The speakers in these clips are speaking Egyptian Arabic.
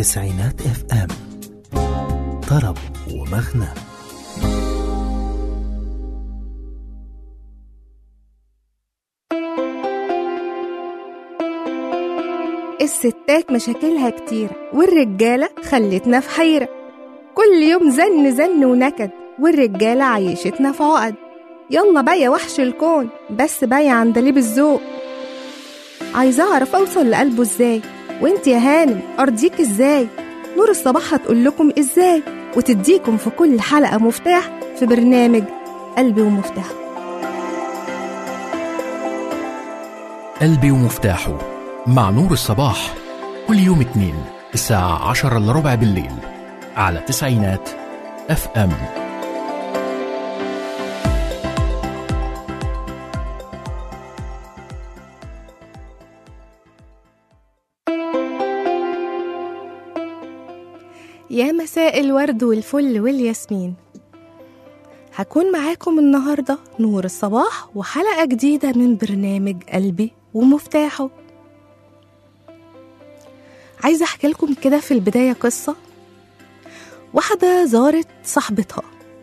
تسعينات اف ام طرب ومغنى الستات مشاكلها كتير والرجالة خلتنا في حيرة كل يوم زن زن ونكد والرجالة عيشتنا في عقد يلا بقى يا وحش الكون بس بقى يا عندليب الذوق عايزة أعرف أوصل لقلبه إزاي وإنت يا هانم أرضيك إزاي نور الصباح هتقول لكم إزاي وتديكم في كل حلقة مفتاح في برنامج قلبي ومفتاحه قلبي ومفتاحه مع نور الصباح كل يوم اثنين الساعة عشرة إلا ربع بالليل على تسعينات اف ام يا مساء الورد والفل والياسمين هكون معاكم النهاردة نور الصباح وحلقة جديدة من برنامج قلبي ومفتاحه عايزة أحكي لكم كده في البداية قصة واحدة زارت صاحبتها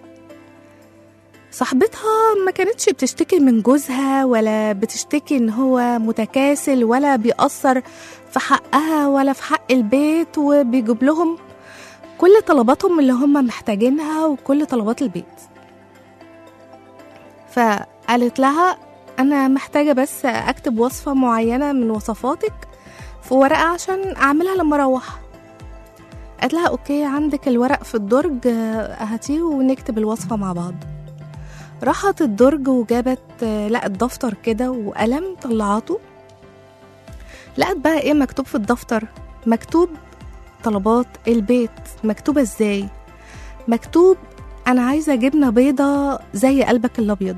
صاحبتها ما كانتش بتشتكي من جوزها ولا بتشتكي ان هو متكاسل ولا بيأثر في حقها ولا في حق البيت وبيجيب لهم كل طلباتهم اللي هم محتاجينها وكل طلبات البيت فقالت لها أنا محتاجة بس أكتب وصفة معينة من وصفاتك في ورقة عشان أعملها لما أروح قالت لها أوكي عندك الورق في الدرج هاتيه ونكتب الوصفة مع بعض راحت الدرج وجابت لقت دفتر كده وقلم طلعته لقت بقى ايه مكتوب في الدفتر مكتوب طلبات البيت مكتوبة ازاي مكتوب انا عايزة جبنة بيضة زي قلبك الابيض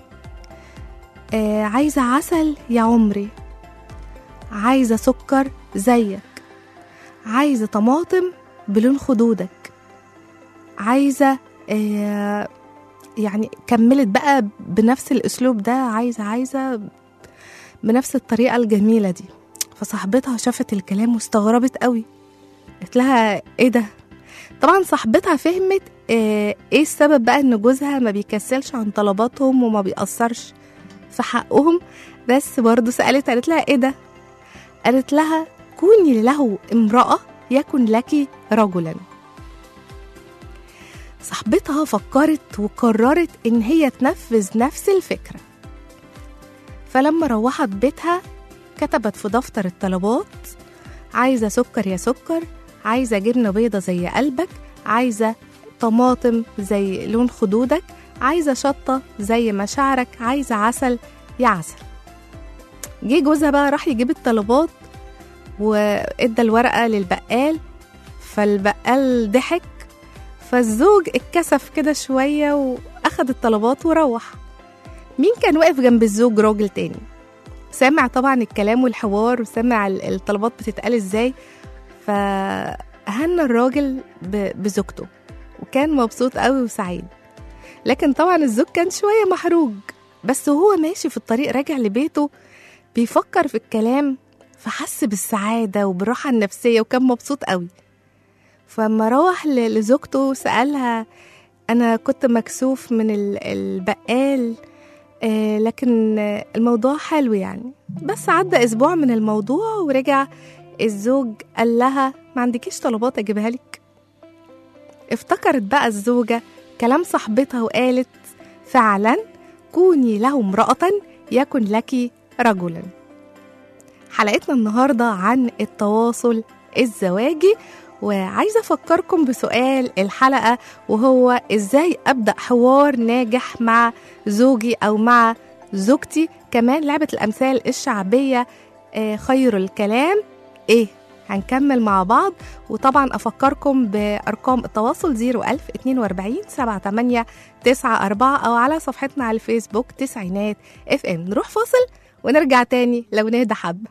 آه عايزة عسل يا عمري عايزة سكر زيك عايزة طماطم بلون خدودك عايزة آه يعني كملت بقى بنفس الاسلوب ده عايزة عايزة بنفس الطريقة الجميلة دي فصاحبتها شافت الكلام واستغربت قوي قالت لها ايه ده طبعا صاحبتها فهمت آه، ايه السبب بقى ان جوزها ما بيكسلش عن طلباتهم وما بيأثرش في حقهم بس برضه سألت قالت لها ايه ده قالت لها كوني له امرأة يكن لك رجلا صاحبتها فكرت وقررت ان هي تنفذ نفس الفكرة فلما روحت بيتها كتبت في دفتر الطلبات عايزة سكر يا سكر عايزة جبنة بيضة زي قلبك عايزة طماطم زي لون خدودك عايزة شطة زي مشاعرك عايزة عسل يا عسل جه جوزها بقى راح يجيب الطلبات وادى الورقة للبقال فالبقال ضحك فالزوج اتكسف كده شوية وأخد الطلبات وروح مين كان واقف جنب الزوج راجل تاني سامع طبعا الكلام والحوار وسامع ال- الطلبات بتتقال ازاي فهنى الراجل ب- بزوجته وكان مبسوط قوي وسعيد لكن طبعا الزوج كان شوية محروج بس وهو ماشي في الطريق راجع لبيته بيفكر في الكلام فحس بالسعادة وبالراحة النفسية وكان مبسوط قوي فلما روح ل- لزوجته سألها أنا كنت مكسوف من ال- البقال آه، لكن آه، الموضوع حلو يعني بس عدى أسبوع من الموضوع ورجع الزوج قال لها ما عندكيش طلبات أجيبها لك افتكرت بقى الزوجة كلام صاحبتها وقالت فعلا كوني له امرأة يكن لك رجلا حلقتنا النهاردة عن التواصل الزواجي وعايزة أفكركم بسؤال الحلقة وهو إزاي أبدأ حوار ناجح مع زوجي أو مع زوجتي كمان لعبة الأمثال الشعبية آه، خير الكلام إيه هنكمل مع بعض وطبعا أفكركم بأرقام التواصل 01000 42 78 94 أو على صفحتنا على الفيسبوك تسعينات اف ام نروح فاصل ونرجع تاني لو نهدى حبة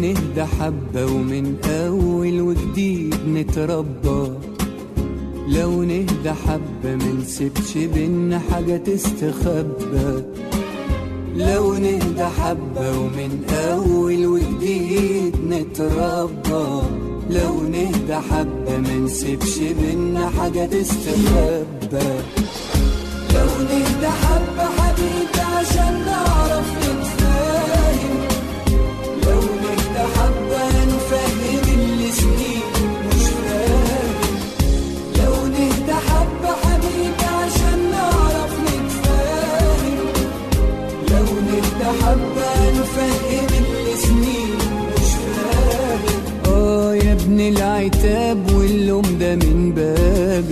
نهدى حبة ومن أول وجديد نتربى لو نهدى حبة منسيبش بينا حاجة تستخبى لو نهدى حبة ومن أول وجديد نتربى لو نهدى حبة منسيبش بينا حاجة تستخبى لو نهدى حبة حبيبي عشان نعرف نتفاهم لو نهدى حبة نفهم اللي سنين مش فاهم لو نهدى حبة حبيبي عشان نعرف نتفاهم لو نهدى حبة نفهم اللي سنين مش فاهم اه يا ابن العتاب واللوم ده من باب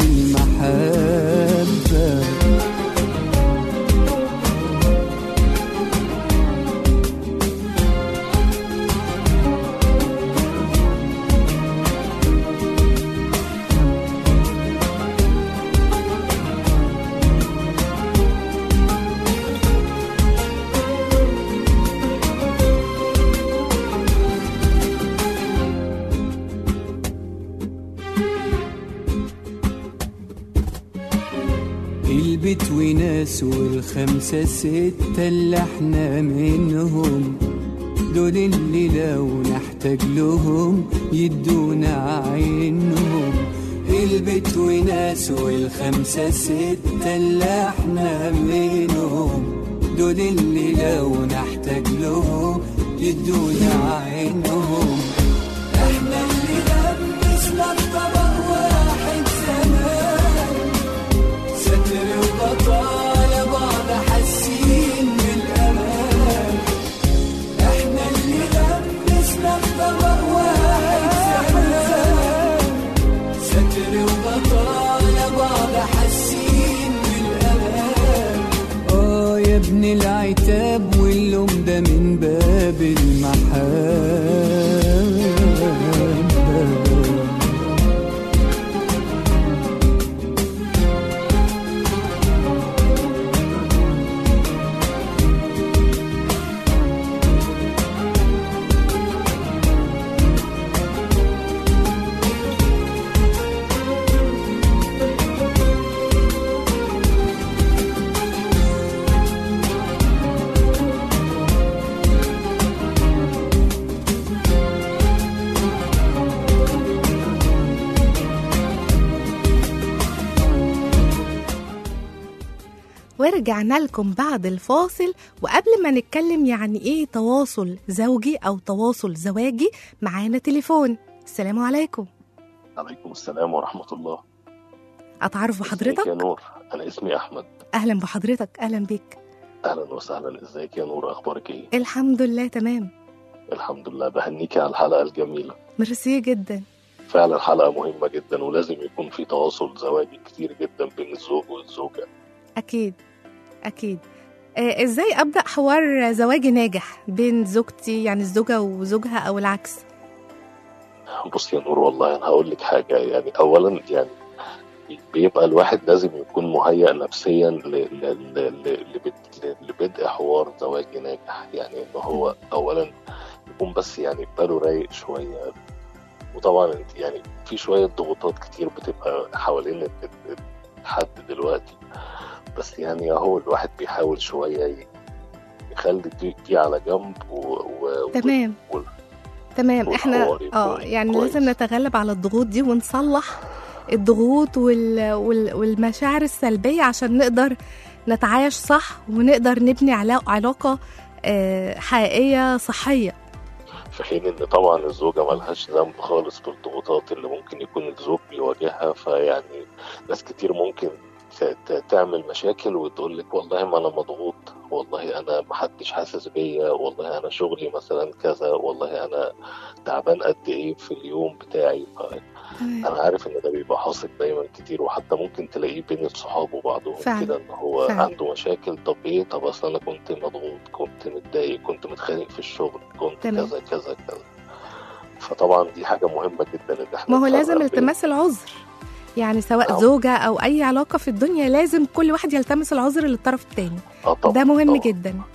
المحبة البيت وناس والخمسة ستة اللي احنا منهم دول اللي لو نحتاج لهم يدونا عينهم البيت وناس والخمسة ستة اللي احنا منهم دول اللي لو نحتاج لهم يدونا عينهم احنا اللي لبسنا الطبق واحد زمان ستر وبطالة بعض حاسين بالأمان احنا اللي لبسنا الطبق واحد زمان ستر وبطالة بعض حاسين بالأمان اه يا ابن العتاب واللوم ده من باب المحبة ورجعنا لكم بعد الفاصل وقبل ما نتكلم يعني ايه تواصل زوجي او تواصل زواجي معانا تليفون السلام عليكم عليكم السلام ورحمة الله اتعرف ازيك بحضرتك يا نور أنا اسمي أحمد اهلا بحضرتك اهلا بيك أهلا وسهلا ازيك يا نور أخبارك إيه؟ الحمد لله تمام الحمد لله بهنيكي على الحلقة الجميلة ميرسي جدا فعلا حلقة مهمة جدا ولازم يكون في تواصل زواجي كتير جدا بين الزوج والزوجة اكيد اكيد آه ازاي ابدا حوار زواجي ناجح بين زوجتي يعني الزوجه وزوجها او العكس بص يا نور والله أنا هقول لك حاجة يعني أولا يعني بيبقى الواحد لازم يكون مهيأ نفسيا ل- ل- ل- لبد- لبدء حوار زواجي ناجح يعني إن هو أولا يكون بس يعني باله رايق شوية وطبعا انت يعني في شوية ضغوطات كتير بتبقى حوالين ال- ال- الحد دلوقتي بس يعني اهو الواحد بيحاول شوية ي- يخلي دي, دي على جنب و... و... تمام وال- تمام احنا والحوار يكون اه يعني كويس. لازم نتغلب على الضغوط دي ونصلح الضغوط وال... وال... والمشاعر السلبيه عشان نقدر نتعايش صح ونقدر نبني علا... علاقه آه، حقيقيه صحيه في حين ان طبعا الزوجة ملهاش ذنب خالص في الضغوطات اللي ممكن يكون الزوج بيواجهها فيعني ناس كتير ممكن ت- ت- تعمل مشاكل وتقول لك والله ما انا مضغوط والله انا محدش حاسس بيا والله انا شغلي مثلا كذا والله انا تعبان قد ايه في اليوم بتاعي تمام انا عارف ان ده بيبقى حاصل دايما كتير وحتى ممكن تلاقيه بين الصحاب وبعضهم فعلا. كده ان هو فعلا. عنده مشاكل طب ايه طب اصل انا كنت مضغوط كنت متضايق كنت متخانق في الشغل كنت تمام. كذا كذا كذا فطبعا دي حاجه مهمه جدا ان احنا ما هو نفرق لازم بين- التماس العذر يعني سواء نعم. زوجة أو أي علاقة في الدنيا لازم كل واحد يلتمس العذر للطرف التاني اه طبعا ده مهم طبعا. جدا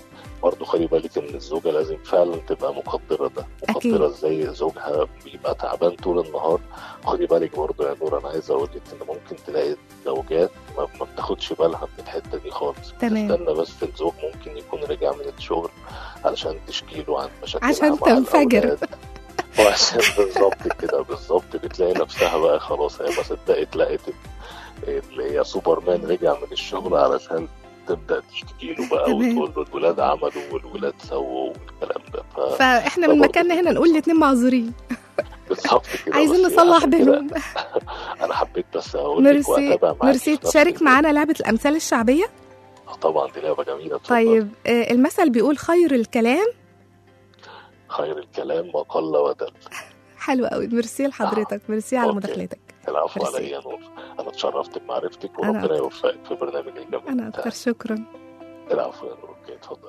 برضه خلي بالك ان الزوجه لازم فعلا تبقى مقدره ده أكيد. مقدره ازاي زوجها بيبقى تعبان طول النهار خدي بالك برضه يا نور انا عايز اقول لك ان ممكن تلاقي زوجات ما, ما بتاخدش بالها من الحته دي خالص تمام. تستنى بس الزوج ممكن يكون رجع من الشغل علشان تشكي له عن مشاكلها عشان مع تنفجر. الأولاد. وعشان بالظبط كده بالظبط بتلاقي نفسها بقى خلاص هي ما صدقت لقت اللي هي سوبرمان رجع من الشغل علشان تبدا تشتكي له بقى تمام. وتقول له الولاد عملوا والولاد سووا والكلام ده ف... فاحنا من برضه مكاننا هنا نقول الاتنين معذورين بالظبط كده عايزين بس نصلح عشان كده بينهم انا حبيت بس اقول لك ميرسي واتابع معاك ميرسي تشارك معانا لعبة الأمثال الشعبية طبعا دي لعبه جميله اتفضل. طيب آه، المثل بيقول خير الكلام خير الكلام ما قل ودل حلو قوي ميرسي لحضرتك ميرسي على أوكي. مداخلتك العفو ميرسي. عليا يا نور انا اتشرفت بمعرفتك أنا وربنا أكتر. يوفقك في برنامج الجميل أنا أكتر بتاعك. شكرا العفو يا نور اوكي اتفضل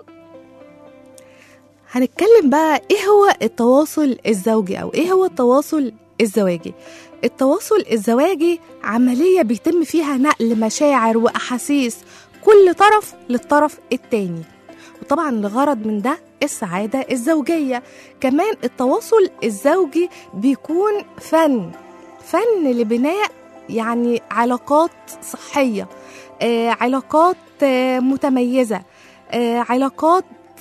هنتكلم بقى ايه هو التواصل الزوجي او ايه هو التواصل الزواجي التواصل الزواجي عملية بيتم فيها نقل مشاعر وأحاسيس كل طرف للطرف التاني وطبعا الغرض من ده السعادة الزوجية كمان التواصل الزوجي بيكون فن فن لبناء يعني علاقات صحية آه علاقات آه متميزة آه علاقات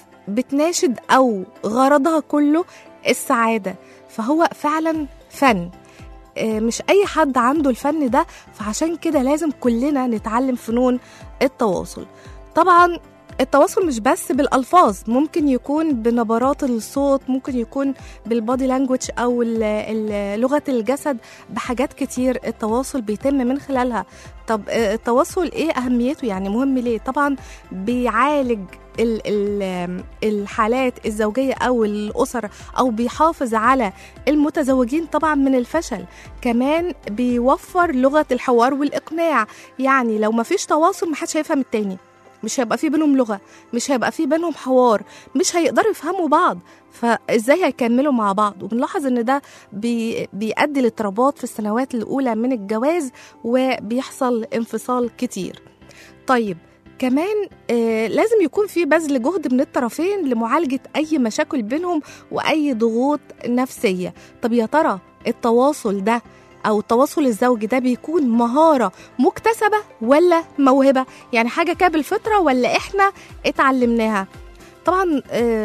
بتناشد أو غرضها كله السعادة فهو فعلا فن آه، مش أي حد عنده الفن ده فعشان كده لازم كلنا نتعلم فنون التواصل طبعا التواصل مش بس بالألفاظ ممكن يكون بنبرات الصوت ممكن يكون بالبادي لانجوج أو ال- ال- لغة الجسد بحاجات كتير التواصل بيتم من خلالها طب آه، التواصل ايه أهميته يعني مهم ليه طبعا بيعالج ال ال الحالات الزوجية أو الأسر أو بيحافظ على المتزوجين طبعا من الفشل كمان بيوفر لغة الحوار والإقناع يعني لو ما فيش تواصل محدش هيفهم التاني مش هيبقى في بينهم لغة مش هيبقى في بينهم حوار مش هيقدروا يفهموا بعض فازاي هيكملوا مع بعض وبنلاحظ ان ده بي بيؤدي لاضطرابات في السنوات الاولى من الجواز وبيحصل انفصال كتير طيب كمان آه لازم يكون في بذل جهد من الطرفين لمعالجة أي مشاكل بينهم وأي ضغوط نفسية طب يا ترى التواصل ده أو التواصل الزوجي ده بيكون مهارة مكتسبة ولا موهبة يعني حاجة كده بالفطرة ولا إحنا اتعلمناها طبعا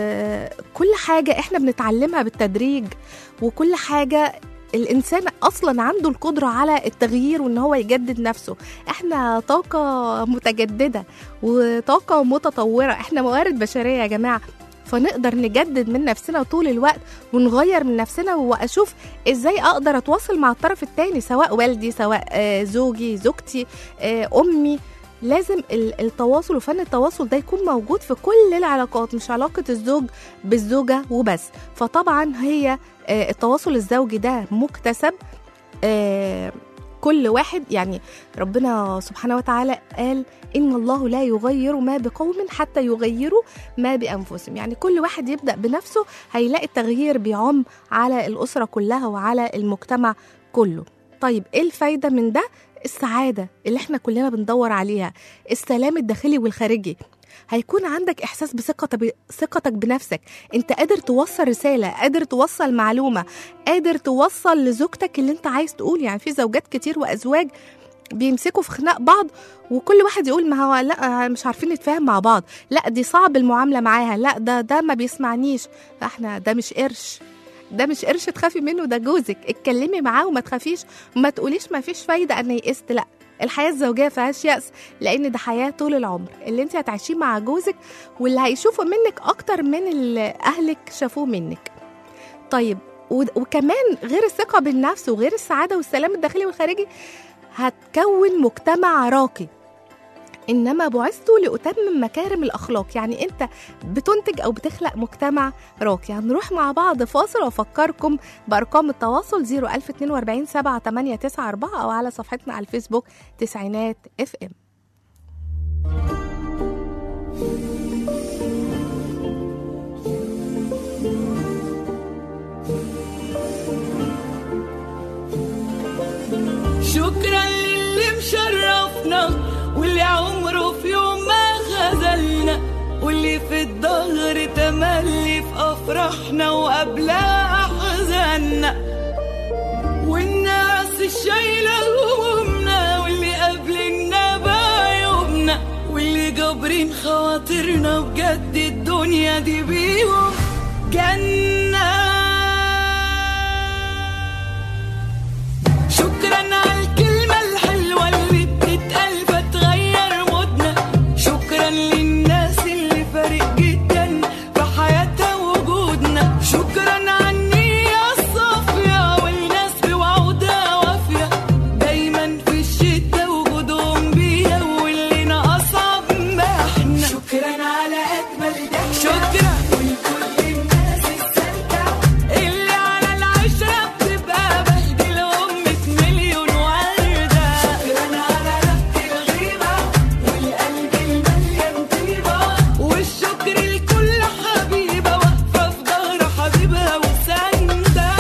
آه كل حاجة إحنا بنتعلمها بالتدريج وكل حاجة الإنسان أصلا عنده القدرة على التغيير وإن هو يجدد نفسه إحنا طاقة متجددة وطاقة متطورة إحنا موارد بشرية يا جماعة فنقدر نجدد من نفسنا طول الوقت ونغير من نفسنا واشوف ازاي اقدر اتواصل مع الطرف التاني سواء والدي سواء آه، زوجي زوجتي آه، امي لازم ال- التواصل وفن التواصل ده يكون موجود في كل العلاقات مش علاقة الزوج بالزوجة وبس فطبعا هي آه، التواصل الزوجي ده مكتسب آه، كل واحد يعني ربنا سبحانه وتعالى قال إن الله لا يغير ما بقوم حتى يغيروا ما بأنفسهم يعني كل واحد يبدأ بنفسه هيلاقي التغيير بيعم على الأسرة كلها وعلى المجتمع كله طيب إيه الفايدة من ده؟ السعادة اللي احنا كلنا بندور عليها السلام الداخلي والخارجي هيكون عندك احساس بثقتك ثقتك بنفسك انت قادر توصل رساله قادر توصل معلومه قادر توصل لزوجتك اللي انت عايز تقول يعني في زوجات كتير وازواج بيمسكوا في خناق بعض وكل واحد يقول ما هو لا مش عارفين نتفاهم مع بعض لا دي صعب المعامله معاها لا ده ده ما بيسمعنيش احنا ده مش قرش ده مش قرش تخافي منه ده جوزك اتكلمي معاه وما تخافيش وما تقوليش ما فيش فايده انا يئست لا الحياه الزوجيه فيهاش يأس لان ده حياه طول العمر اللي انت هتعيشيه مع جوزك واللي هيشوفه منك اكتر من اللي اهلك شافوه منك طيب و- وكمان غير الثقه بالنفس وغير السعاده والسلام الداخلي والخارجي هتكون مجتمع راقي انما بعثت لاتمم مكارم الاخلاق يعني انت بتنتج او بتخلق مجتمع راقي هنروح مع بعض فاصل وافكركم بارقام التواصل 01042 7894 او على صفحتنا على الفيسبوك تسعينات اف ام شكرا للي مشرفنا واللي عمره في يوم ما خذلنا واللي في الظهر تملي في أفراحنا وقبلها أحزاننا والناس الشايلة همومنا واللي قابلنا بعيوبنا واللي جابرين خواطرنا بجد الدنيا دي بيهم جنة شكرا على الكلمة الحلوة اللي بتتقال فتغير مودنا شكرا للناس اللي فارق جدا في حياتها وجودنا شكرا على النية الصافية والناس بوعودها وافية دايما في الشدة وجودهم بيا واللي أصعب ما احنا شكرا على أجمل ضحكة شكرا ولكل الناس السالكة اللي على العشرة بتبقى بهدل أمة مليون وردة شكرا على ربط الغيبة والقلب المليان طيبة والشكر لكل حبيبة واقفة في ظهر حبيبها وساندة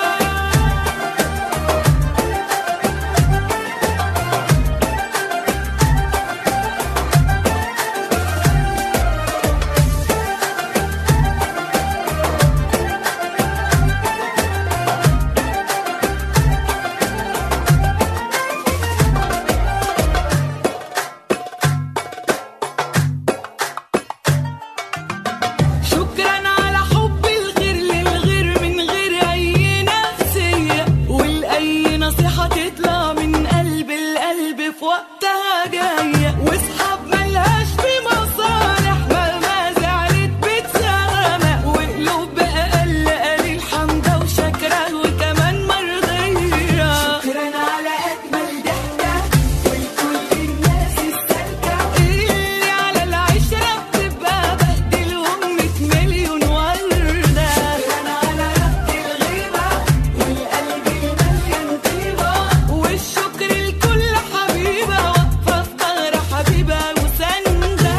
شكرا على حب الغير للغير من غير اي نفسية والاي نصيحة تطلع من قلب القلب في وقتها جاية واصحاب ملهاش في مصالح مهما زعلت بتسامح وقلوب بأقل قليل حمدة وشكرة وكمان مرضية شكرا على أجمل ضحكة ولكل الناس السالكة اللي على العشرة بتبقى بهدل أمة مليون وردة شكرا على ربط الغيبة والقلب المليان طيبة والشكر لكل حبيبة واقفة في ظهر حبيبها وساندة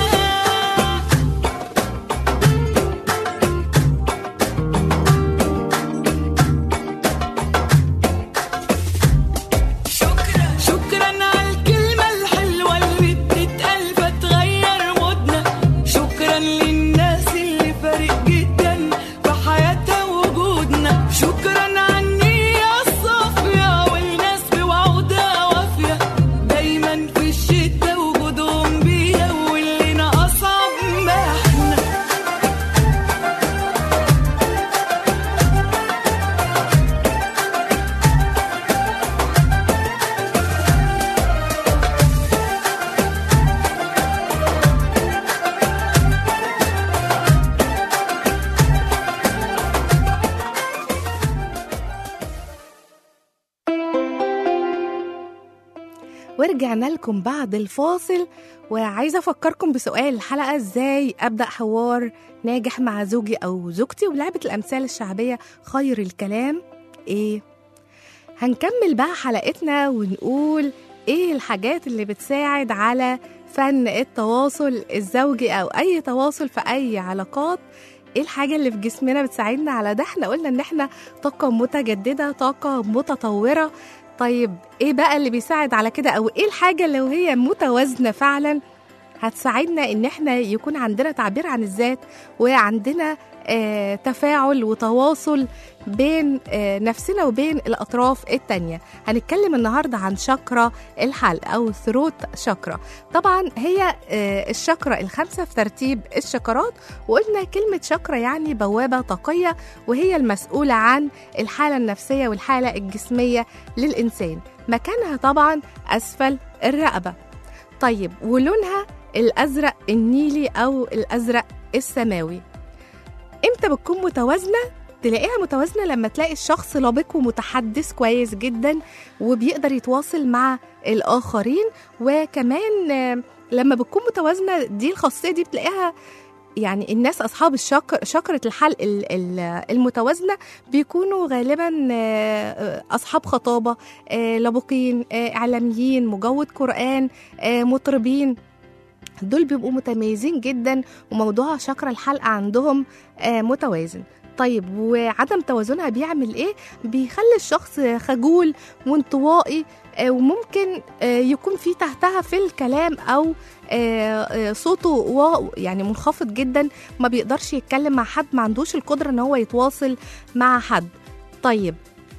شكرا شكرا على الكلمة الحلوة اللي بتتقال فتغير مودنا شكرا للناس اللي فارق جدا في حياتها وجودنا شكرا على النية الصافية والناس بوعودها وافية دايما في الشدة وجودهم بيا واللي أصعب ما احنا ورجعنا لكم بعد الفاصل وعايزة أفكركم بسؤال الحلقة إزاي أبدأ حوار ناجح مع زوجي أو زوجتي ولعبة الأمثال الشعبية خير الكلام إيه؟ هنكمل بقى حلقتنا ونقول إيه الحاجات اللي بتساعد على فن التواصل الزوجي أو أي تواصل في أي علاقات ايه الحاجة اللي في جسمنا بتساعدنا على ده احنا قلنا ان احنا طاقة متجددة طاقة متطورة طيب ايه بقى اللي بيساعد على كده او ايه الحاجة لو هي متوازنة فعلا هتساعدنا ان احنا يكون عندنا تعبير عن الذات وعندنا آه تفاعل وتواصل بين آه نفسنا وبين الأطراف التانية هنتكلم النهاردة عن شاكرا الحلق أو ثروت شاكرا طبعا هي آه الشاكرا الخمسة في ترتيب الشكرات وقلنا كلمة شاكرا يعني بوابة طاقية وهي المسؤولة عن الحالة النفسية والحالة الجسمية للإنسان مكانها طبعا أسفل الرقبة طيب ولونها الأزرق النيلي أو الأزرق السماوي امتى بتكون متوازنة؟ تلاقيها متوازنة لما تلاقي الشخص لبق ومتحدث كويس جدا وبيقدر يتواصل مع الآخرين وكمان آه، لما بتكون متوازنة دي الخاصية دي بتلاقيها يعني الناس أصحاب الشكر شكرة الحلق ال- ال- المتوازنة بيكونوا غالبا آه، أصحاب خطابة آه، لبقين آه، إعلاميين مجود قرآن آه، مطربين دول بيبقوا متميزين جدا وموضوع شكر الحلقة عندهم آه، متوازن طيب وعدم توازنها بيعمل ايه بيخلي الشخص خجول وانطوائي آه، وممكن آه، يكون في تحتها في الكلام او آه، آه، صوته وا- يعني منخفض جدا ما بيقدرش يتكلم مع حد ما عندوش القدرة ان هو يتواصل مع حد طيب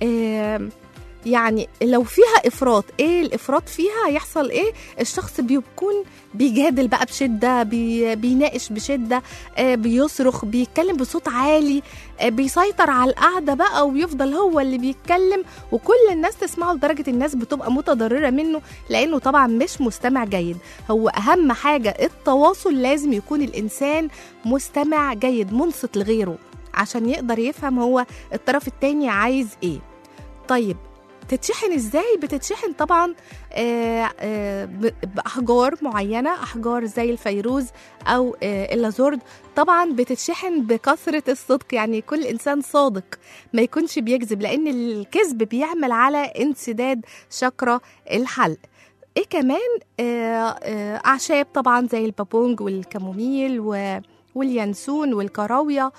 آم، يعني لو فيها افراط ايه الافراط فيها هيحصل ايه الشخص بيكون بيجادل بقى بشده بي بيناقش بشده آه، بيصرخ بيتكلم بصوت عالي آه، بيسيطر على القعده بقى ويفضل هو اللي بيتكلم وكل الناس تسمعه لدرجه الناس بتبقى متضرره منه لانه طبعا مش مستمع جيد هو اهم حاجه التواصل لازم يكون الانسان مستمع جيد منصت لغيره عشان يقدر يفهم هو الطرف التاني عايز ايه طيب تتشحن ازاي بتتشحن طبعا آه، آه، ب- باحجار معينه احجار زي الفيروز او آه، اللازورد طبعا بتتشحن بكثره الصدق يعني كل انسان صادق ما يكونش بيكذب لان الكذب بيعمل على انسداد شكرة الحلق ايه كمان آه، آه، اعشاب طبعا زي البابونج والكاموميل و- واليانسون والكراويه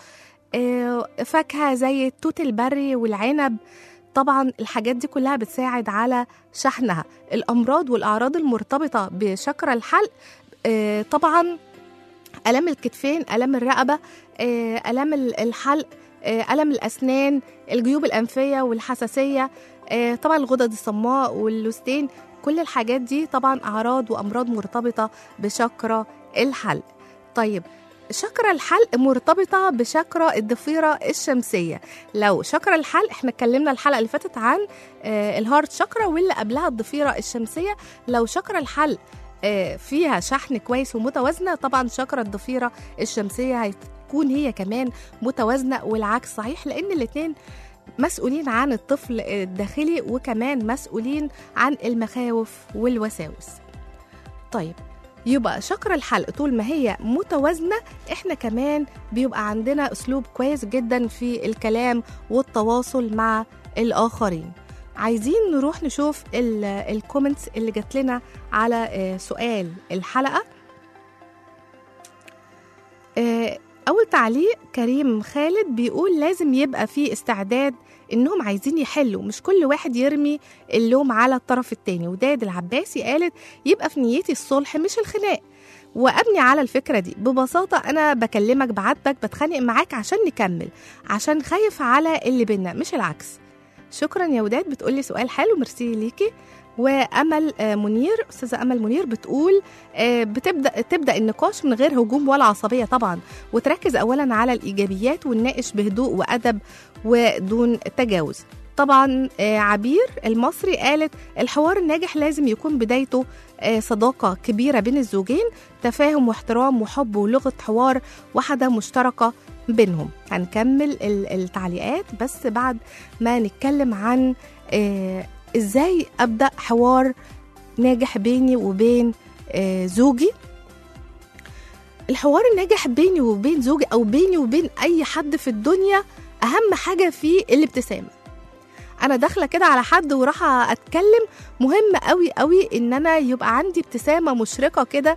آه، فاكهه زي التوت البري والعنب طبعا الحاجات دي كلها بتساعد على شحنها الامراض والاعراض المرتبطه بشكر الحلق آه، طبعا الام الكتفين الام الرقبه آه، الام ال- الحلق آه، الم الاسنان الجيوب الانفيه والحساسيه آه، طبعا الغدد الصماء واللوستين كل الحاجات دي طبعا اعراض وامراض مرتبطه بشكرة الحلق طيب شكرة الحلق مرتبطة بشكرة الضفيرة الشمسية لو شكرة الحلق احنا اتكلمنا الحلقة اللي فاتت عن آه الهارت شكرة واللي قبلها الضفيرة الشمسية لو شكرة الحلق آه فيها شحن كويس ومتوازنة طبعا شكرة الضفيرة الشمسية هتكون هي كمان متوازنة والعكس صحيح لأن الاتنين مسؤولين عن الطفل الداخلي وكمان مسؤولين عن المخاوف والوساوس طيب يبقى شكر الحلق طول ما هي متوازنة احنا كمان بيبقى عندنا اسلوب كويس جدا في الكلام والتواصل مع الاخرين عايزين نروح نشوف ال- الكومنتس اللي جات لنا على آه، سؤال الحلقة آه، أول تعليق كريم خالد بيقول لازم يبقى في استعداد إنهم عايزين يحلوا مش كل واحد يرمي اللوم على الطرف التاني وداد العباسي قالت يبقى في نيتي الصلح مش الخناق وابني على الفكره دي ببساطه انا بكلمك بعاتبك بتخانق معاك عشان نكمل عشان خايف على اللي بينا مش العكس شكرا يا وداد بتقولي سؤال حلو ميرسي ليكي وامل آه، منير استاذه امل منير بتقول آه، بتبدا تبدا النقاش من غير هجوم ولا عصبيه طبعا وتركز اولا على الايجابيات ونناقش بهدوء وادب ودون تجاوز طبعا آه، عبير المصري قالت الحوار الناجح لازم يكون بدايته آه، صداقة كبيرة بين الزوجين تفاهم واحترام وحب ولغة حوار واحدة مشتركة بينهم هنكمل ال- التعليقات بس بعد ما نتكلم عن آه، ازاي ابدا حوار ناجح بيني وبين آه، زوجي الحوار الناجح بيني وبين زوجي او بيني وبين اي حد في الدنيا اهم حاجه فيه الابتسامه انا داخله كده على حد وراح اتكلم مهم قوي قوي ان انا يبقى عندي ابتسامه مشرقه كده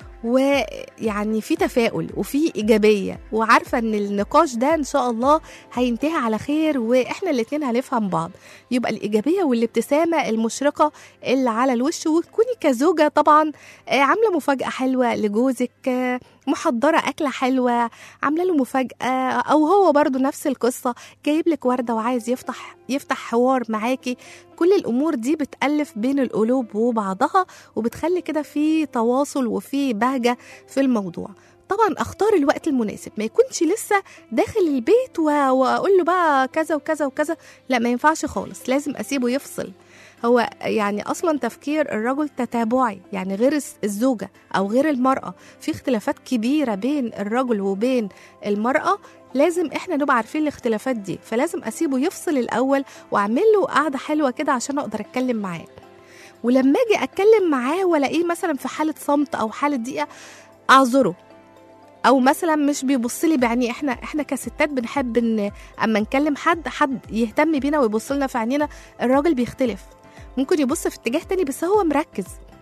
ويعني في تفاؤل وفي ايجابيه وعارفه ان النقاش ده ان شاء الله هينتهي على خير واحنا الاتنين هنفهم بعض يبقى الايجابيه والابتسامه المشرقه اللي على الوش وتكوني كزوجه طبعا آه، عامله مفاجاه حلوه لجوزك آه، محضره اكله حلوه عامله له مفاجاه او هو برضو نفس القصه جايب لك ورده وعايز يفتح يفتح حوار معاكي كل الامور دي بتالف بين القلوب وبعضها وبتخلي كده في تواصل وفي بهجه في الموضوع طبعا اختار الوقت المناسب ما يكونش لسه داخل البيت و- واقول له بقى كذا وكذا وكذا لا ما ينفعش خالص لازم اسيبه يفصل هو يعني اصلا تفكير الرجل تتابعي يعني غير الس- الزوجه او غير المراه في اختلافات كبيره بين الرجل وبين المراه لازم احنا نبقى عارفين الاختلافات دي فلازم اسيبه يفصل الاول واعمل له قعده حلوه كده عشان اقدر اتكلم معاه ولما اجي اتكلم معاه والاقيه مثلا في حاله صمت او حاله ضيقه اعذره او مثلا مش بيبص لي بعينيه احنا احنا كستات بنحب ان اما نكلم حد حد يهتم بينا ويبص لنا في عينينا الراجل بيختلف ممكن يبص في اتجاه تاني بس هو مركز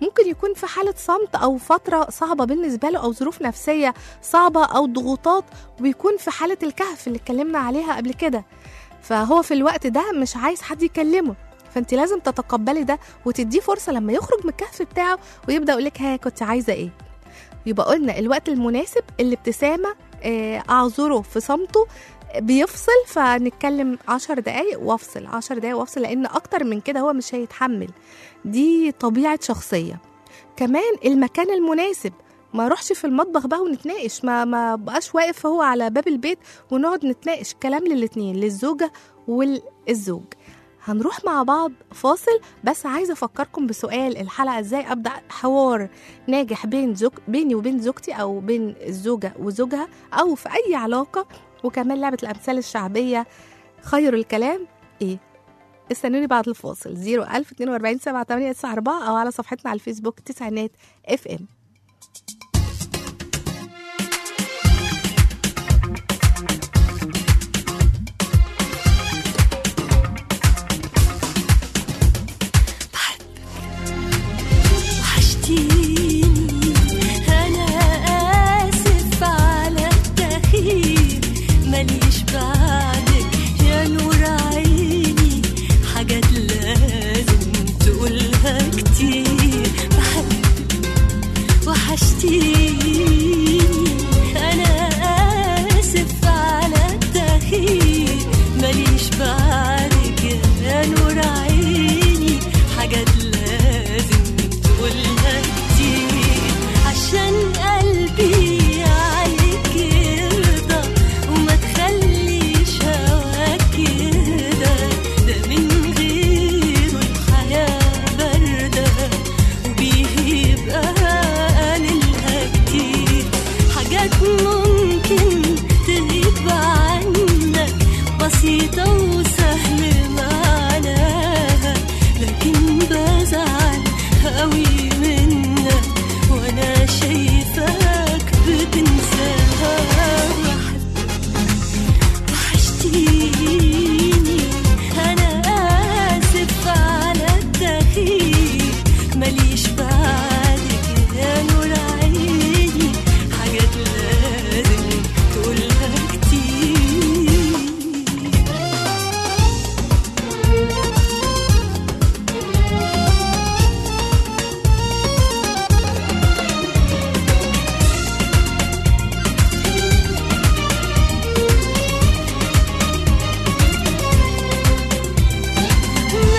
ممكن يكون في حالة صمت أو فترة صعبة بالنسبة له أو ظروف نفسية صعبة أو ضغوطات ويكون في حالة الكهف اللي اتكلمنا عليها قبل كده فهو في الوقت ده مش عايز حد يكلمه فانت لازم تتقبلي ده وتديه فرصة لما يخرج من الكهف بتاعه ويبدأ يقولك ها كنت عايزة ايه يبقى قلنا الوقت المناسب الابتسامة آه، أعذره في صمته بيفصل فنتكلم عشر دقايق وافصل عشر دقايق وافصل لأن أكتر من كده هو مش هيتحمل دي طبيعة شخصية كمان المكان المناسب ما اروحش في المطبخ بقى ونتناقش ما ما بقاش واقف هو على باب البيت ونقعد نتناقش كلام للاتنين للزوجة والزوج هنروح مع بعض فاصل بس عايزه افكركم بسؤال الحلقه ازاي ابدا حوار ناجح بين زوج بيني وبين زوجتي او بين الزوجه وزوجها او في اي علاقه وكمان لعبه الامثال الشعبيه خير الكلام ايه استنوني بعد الفاصل 01000 42 78 94 او على صفحتنا على الفيسبوك تسعينات اف ام وحشتيني أنا آسف على التأخير ماليش بعدك يا نور عيني حاجات لازم تقولها كتير بحبك وحشتيني أنا آسف على التأخير ماليش بعدك يا نور عيني حاجات لازم تقولها كتير عشان قلبي عليك يرضى وما تخليش هواك كده ده من غيره الحياة باردة وبيه يبقى قليلها كتير حاجات ممكن تغيب عنك بسيطة وسهل معناها لكن بزعل قوي منك وانا شايفاك بتنساها وحشتيني انا اسف على التأخير ماليش بعدك يا نور عيني حاجات لازم تقولها كتير ما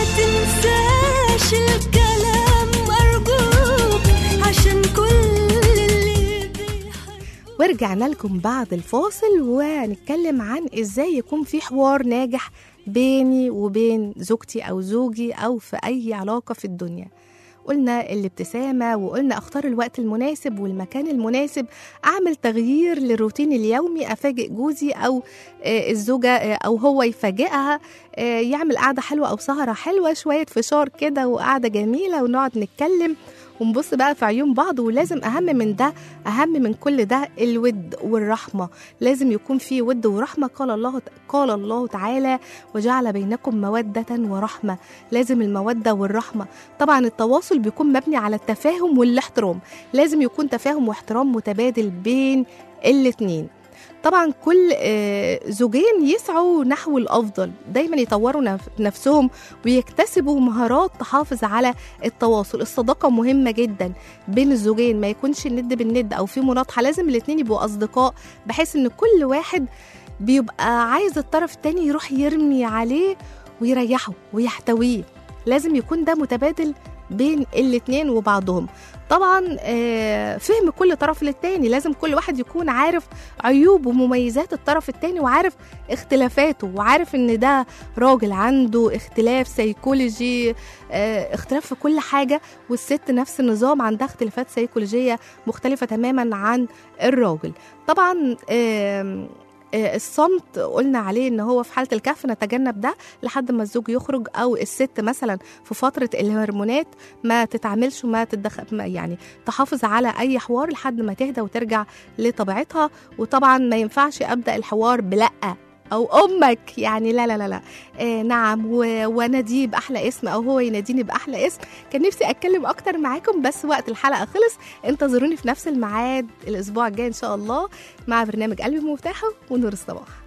تنساش الكلام أرجوك عشان كل اللي بيحبوك ورجعنا لكم بعد الفاصل ونتكلم عن ازاي يكون في حوار ناجح بيني وبين زوجتي او زوجي او في اي علاقه في الدنيا قلنا الابتسامة وقلنا أختار الوقت المناسب والمكان المناسب أعمل تغيير للروتين اليومي أفاجئ جوزي أو آه، الزوجة آه، أو هو يفاجئها آه، يعمل قعدة حلوة أو سهرة حلوة شوية فشار كده وقعدة جميلة ونقعد نتكلم ونبص بقى في عيون بعض ولازم أهم من ده أهم من كل ده الود والرحمة لازم يكون في ود ورحمة قال الله قال الله تعالى وجعل بينكم مودة ورحمة لازم المودة والرحمة طبعا التواصل بيكون مبني على التفاهم والاحترام لازم يكون تفاهم واحترام متبادل بين الاتنين طبعا كل آه، زوجين يسعوا نحو الافضل دايما يطوروا نف- نفسهم ويكتسبوا مهارات تحافظ على التواصل الصداقه مهمه جدا بين الزوجين ما يكونش الند بالند او في مناطحه لازم الاتنين يبقوا اصدقاء بحيث ان كل واحد بيبقى عايز الطرف التاني يروح يرمي عليه ويريحه ويحتويه لازم يكون ده متبادل بين الاتنين وبعضهم طبعا آه، فهم كل طرف للتاني لازم كل واحد يكون عارف عيوب ومميزات الطرف التاني وعارف اختلافاته وعارف ان ده راجل عنده اختلاف سيكولوجي آه، اختلاف في كل حاجة والست نفس النظام عندها اختلافات سيكولوجية مختلفة تماما عن الراجل طبعا آم، آه، الصمت قلنا عليه ان هو في حاله الكهف نتجنب ده لحد ما الزوج يخرج او الست مثلا في فتره الهرمونات ما تتعاملش وما تتدخل ما يعني تحافظ على اي حوار لحد ما تهدى وترجع لطبيعتها وطبعا ما ينفعش ابدا الحوار بلا او امك يعني لا لا لا لا آه نعم و- واناديه باحلى اسم او هو يناديني باحلى اسم كان نفسي اتكلم اكتر معاكم بس وقت الحلقه خلص انتظروني في نفس الميعاد الاسبوع الجاي ان شاء الله مع برنامج قلبي مفتاحه ونور الصباح